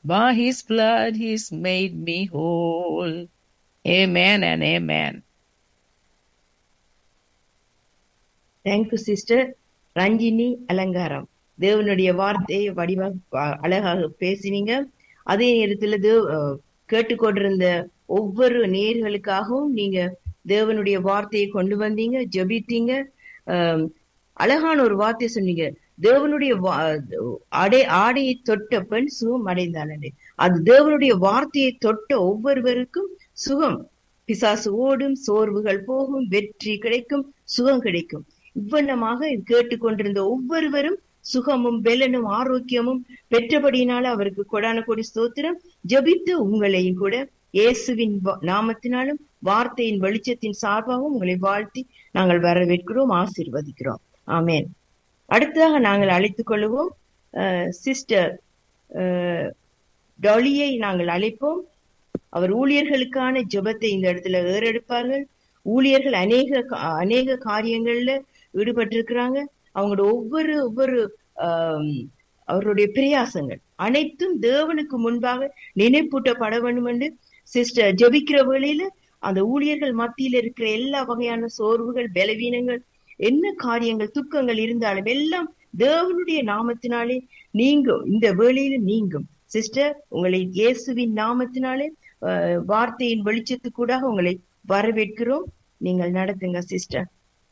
By his blood he's made me whole. Amen and amen. Thank you sister Ranjini Alangaram தேவனுடைய வார்த்தையை வடிவாக அ- அழகாக பேசினீங்க அதே நேரத்துல தேவ அஹ், கேட்டுக்கொண்டிருந்த ஒவ்வொரு நேர்களுக்காகவும் நீங்க தேவனுடைய வார்த்தையை கொண்டு வந்தீங்க ஜெபித்தீங்க அஹ், அழகான ஒரு வார்த்தை சொன்னீங்க தேவனுடைய வா- அடை ஆடையை தொட்ட பெண் சுகம் அடைந்தாளே அது தேவனுடைய வார்த்தையை தொட்ட ஒவ்வொருவருக்கும் சுகம் பிசாசு ஓடும் சோர்வுகள் போகும் வெற்றி கிடைக்கும் சுகம் கிடைக்கும் இவ்வண்ணமாக இது கேட்டுக்கொண்டிருந்த ஒவ்வொருவரும் சுகமும் பெலனும் ஆரோக்கியமும் பெற்றபடியினால அவருக்கு கொடான கொடி ஸ்தோத்திரம் ஜெபித்து உங்களையும் கூட இயேசுவின் வ- நாமத்தினாலும் வார்த்தையின் வெளிச்சத்தின் சார்பாகவும் உங்களை வாழ்த்தி நாங்கள் வரவேற்கிறோம் ஆசீர்வதிக்கிறோம் ஆமென் அடுத்ததாக நாங்கள் அழைத்துக் கொள்வோம் சிஸ்டர் டொலியை நாங்கள் அழைப்போம் அவர் ஊழியர்களுக்கான ஜெபத்தை இந்த இடத்துல ஏறெடுப்பார்கள் ஊழியர்கள் அநேக கா- அநேக காரியங்கள்ல ஈடுபட்டிருக்கிறாங்க அவங்களோட ஒவ்வொரு ஒவ்வொரு ஆம், அவருடைய பிரயாசங்கள் அனைத்தும் தேவனுக்கு முன்பாக நினைப்பூட்டப்பட வேண்டும் என்று சிஸ்டர் ஜெபிக்கிற வேளையில அந்த ஊழியர்கள் மத்தியில இருக்கிற எல்லா வகையான சோர்வுகள் பலவீனங்கள் என்ன காரியங்கள் துக்கங்கள் இருந்தாலும் எல்லாம் தேவனுடைய நாமத்தினாலே நீங்கும் இந்த வேளையில நீங்கும் சிஸ்டர் உங்களை இயேசுவின் நாமத்தினாலே அஹ், வார்த்தையின் வெளிச்சத்துக்கூடாக உங்களை வரவேற்கிறோம் நீங்கள் நடத்துங்க சிஸ்டர்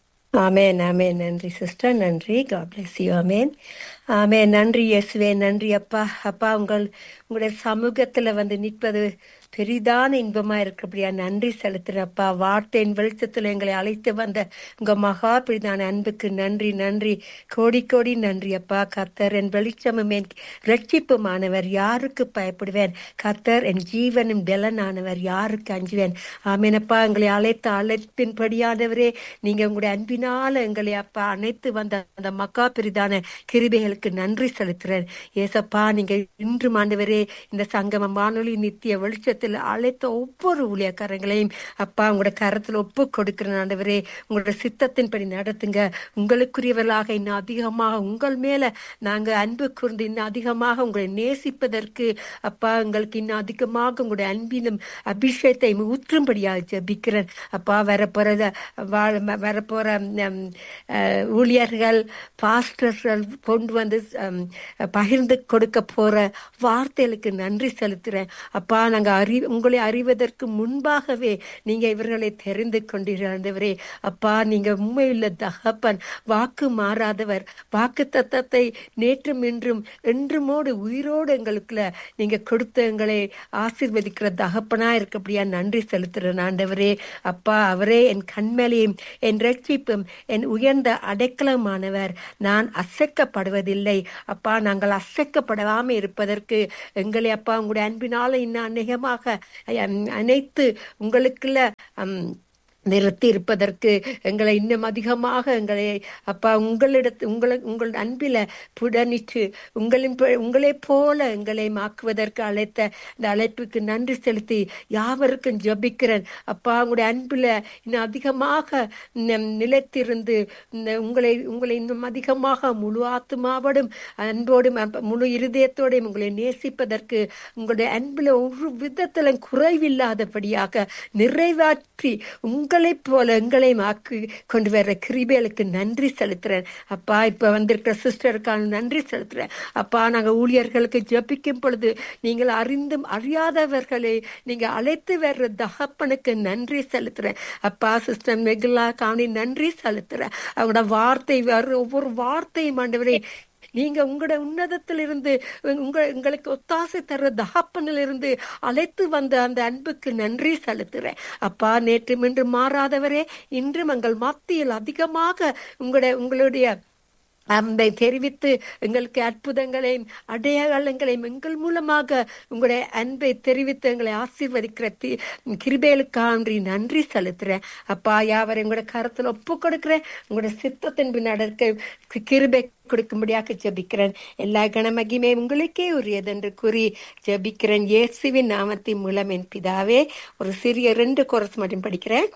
ஆமென் ஆமென் நன்றி சிஸ்டர் நன்றி God bless you amen amen நன்றி இயேசுவே நன்றி அப்பா அப்பா உங்கள் உங்களுடைய சமூகத்துல வந்து நிற்பது பெரிதான இன்பமா இருக்கிறபடியா நன்றி செலுத்துறேன் அப்பா வார்த்தையின் வெளிச்சத்துல எங்களை அழைத்து வந்த உங்க மகா பெரிதான அன்புக்கு நன்றி நன்றி கோடி கோடி நன்றி அப்பா கர்த்தர் என் வெளிச்சமும் என் ரட்சிப்புமானவர் யாருக்கு பயப்படுவேன் கர்த்தர் என் ஜீவனும் பலனானவர் யாருக்கு அஞ்சுவேன் ஆமேனப்பா எங்களை அழைத்த அழைப்பின்படியானவரே நீங்க உங்களுடைய அன்பினால எங்களை அப்பா அணைத்து வந்த அந்த மக்கா பெரிதான கிருபைகளுக்கு நன்றி செலுத்துறேன் ஏசப்பா நீங்க இன்று ஆண்டவரே இந்த சங்கம வானொலி நித்திய வெளிச்சத்தில் அழைத்த ஒவ்வொரு ஊழியக்காரங்களையும் அப்பா உங்களோட கரத்துல ஒப்பு கொடுக்கிறேன் ஆண்டவரே உங்களோட சித்தத்தின்படி நடத்துங்க உங்களுக்குரியவர்களாக இன்னும் அதிகமாக உங்கள் மேல நாங்க அன்பு கூர்ந்து இன்னும் அதிகமாக உங்களை நேசிப்பதற்கு அப்பா எங்களுக்கு இன்னும் அதிகமாக உங்களுடைய அன்பிலும் அபிஷேகத்தை ஊற்றும்படியாக ஜெபிக்கிறேன் அப்பா வரப்போற வாழ்- வரப்போற ம், அஹ், ஊழியர்கள் பாஸ்டர்கள் கொண்டு வந்து ம், பகிர்ந்து கொடுக்க போற வார்த்தைகளுக்கு நன்றி செலுத்துறேன் அப்பா நாங்க அறி உங்களை அறிவதற்கு முன்பாகவே நீங்க இவர்களை தெரிந்து கொண்டிருந்தவரே அப்பா நீங்க உண்மையுள்ள தகப்பன் வாக்கு மாறாதவர் வாக்கு தத்தத்தை நேற்றும் இன்றும் என்றுமோடு உயிரோடு எங்களுக்குள்ள நீங்க கொடுத்த எங்களை ஆசீர்வதிக்கிற தகப்பனா இருக்கப்படியா நன்றி செலுத்துறேன் ஆண்டவரே அப்பா அவரே என் கண்மலையும் என் ரட்சிப்பும் என் உயர்ந்த அடைக்கலமானவர் நான் அசைக்கப்படுவதில்லை அப்பா நாங்கள் அசைக்கப்படாம இருப்பதற்கு எங்களை அப்பா உங்களுடைய அன்பினால இன்னும் அநேகமாக அம், அனைத்து உங்களுக்குள்ள அம், நிறுத்தி இருப்பதற்கு எங்களை இன்னும் அதிகமாக எங்களை அப்பா உங்களிடத்து உங்களை உங்கள் அன்பில புடனிட்டு உங்களின் ப- உங்களைப் போல எங்களை மாக்குவதற்கு அழைத்த இந்த அழைப்புக்கு நன்றி செலுத்தி யாவருக்கும் ஜெபிக்கிறேன் அப்பா உங்களுடைய அன்பில இன்னும் அதிகமாக நம் நிலைத்திருந்து இந்த உங்களை உங்களை இன்னும் அதிகமாக முழு ஆத்மாவோடும் அன்போடும் அப்ப முழு இருதயத்தோடும் உங்களை நேசிப்பதற்கு உங்களுடைய அன்பில் ஒரு விதத்திலும் குறைவில்லாதபடியாக நிறைவாற்றி உங்களைப் போல எங்களை மாக்கி கொண்டு வர்ற கிருபைகளுக்கு நன்றி செலுத்துறேன் அப்பா இப்ப வந்திருக்கிற சிஸ்டருக்கான நன்றி செலுத்துறேன் அப்பா நாங்க ஊழியர்களுக்கு ஜெபிக்கும் பொழுது நீங்கள் அறிந்தும் அறியாதவர்களை நீங்க அழைத்து வர்ற தகப்பனுக்கு நன்றி செலுத்துறேன் அப்பா சிஸ்டர் மெகுலா காணி நன்றி செலுத்துறேன் அவங்களோட வார்த்தை வர்ற ஒவ்வொரு வார்த்தையும் ஆண்டவரே நீங்க உங்களோட உன்னதத்திலிருந்து உங்க உங்களுக்கு ஒத்தாசை தர்ற தகப்பனிலிருந்து அழைத்து வந்த அந்த அன்புக்கு நன்றி செலுத்துறேன் அப்பா நேற்று இன்று மாறாதவரே இன்றும் எங்கள் மத்தியில் அதிகமாக உங்களுடைய உங்களுடைய அன்பை தெரிவித்து எங்களுக்கு அற்புதங்களையும் அடையாளங்களையும் எங்கள் மூலமாக உங்களுடைய அன்பை தெரிவித்து எங்களை ஆசீர்வதிக்கிற தி- கிருபைகளுக்காண்டி நன்றி செலுத்துறேன் அப்பா யாவரை உங்களோட கருத்துல ஒப்பு கொடுக்கிறேன் உங்களோட சித்தத்தின் பின் நடக்க கிருபை கொடுக்கும்படியாக ஜெபிக்கிறேன் எல்லா கணமகிமே உங்களுக்கே உரியது என்று கூறி ஜெபிக்கிறேன் இயேசுவின் நாமத்தின் மூலம் என் பிதாவே ஒரு சிறிய ரெண்டு கோரஸ் மட்டும் படிக்கிறேன்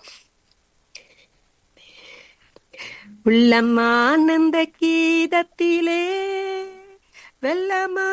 உள்ளம் ஆனந்த கீதத்திலே வெள்ளமா